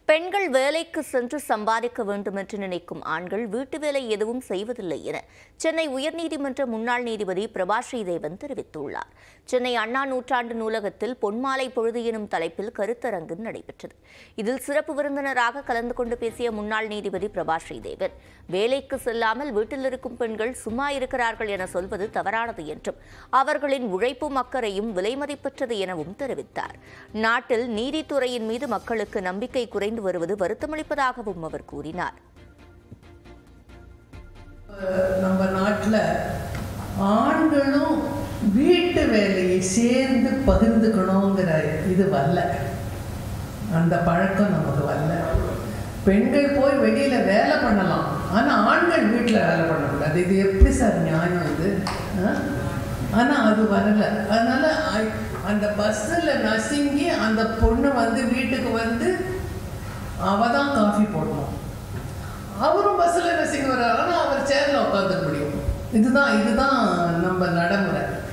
பெண்கள் வேலைக்கு சென்று சம்பாதிக்க வேண்டும் என்று நினைக்கும் ஆண்கள் வீட்டு வேலை எதுவும் செய்வதில்லை என சென்னை உயர்நீதிமன்ற முன்னாள் நீதிபதி பிரபா ஸ்ரீதேவன் தெரிவித்துள்ளார் சென்னை அண்ணா நூற்றாண்டு நூலகத்தில் பொன்மாலை பொழுது எனும் தலைப்பில் கருத்தரங்கு நடைபெற்றது இதில் சிறப்பு விருந்தினராக கலந்து கொண்டு பேசிய முன்னாள் நீதிபதி பிரபா ஸ்ரீதேவன் வேலைக்கு செல்லாமல் வீட்டில் இருக்கும் பெண்கள் சும்மா இருக்கிறார்கள் என சொல்வது தவறானது என்றும் அவர்களின் உழைப்பும் அக்கறையும் விலைமதிப்பற்றது எனவும் தெரிவித்தார் நாட்டில் நீதித்துறையின் மீது மக்களுக்கு நம்பிக்கை குறைந்து வருவது வருத்தமளிப்பதாகவும் அவர் கூறினார் நம்ம நாட்டில் ஆண்களும் வீட்டு வேலையை சேர்ந்து பகிர்ந்துக்கணுங்கிற இது வரல அந்த பழக்கம் நமக்கு வரல பெண்கள் போய் வெளியில் வேலை பண்ணலாம் ஆனால் ஆண்கள் வீட்டில் வேலை பண்ணக்கூடாது இது எப்படி சார் நியாயம் இது ஆனால் அது வரல அதனால் அந்த பஸ்ஸில் நசுங்கி அந்த பொண்ணு வந்து வீட்டுக்கு வந்து அவ தான் காஃபி போடணும் அவரும் பஸ்ஸில் நசிங்க வர்றாரு ஆனால் அவர் சேரில் உட்காந்துக்க முடியும் இதுதான் இதுதான் நம்ம நடைமுறை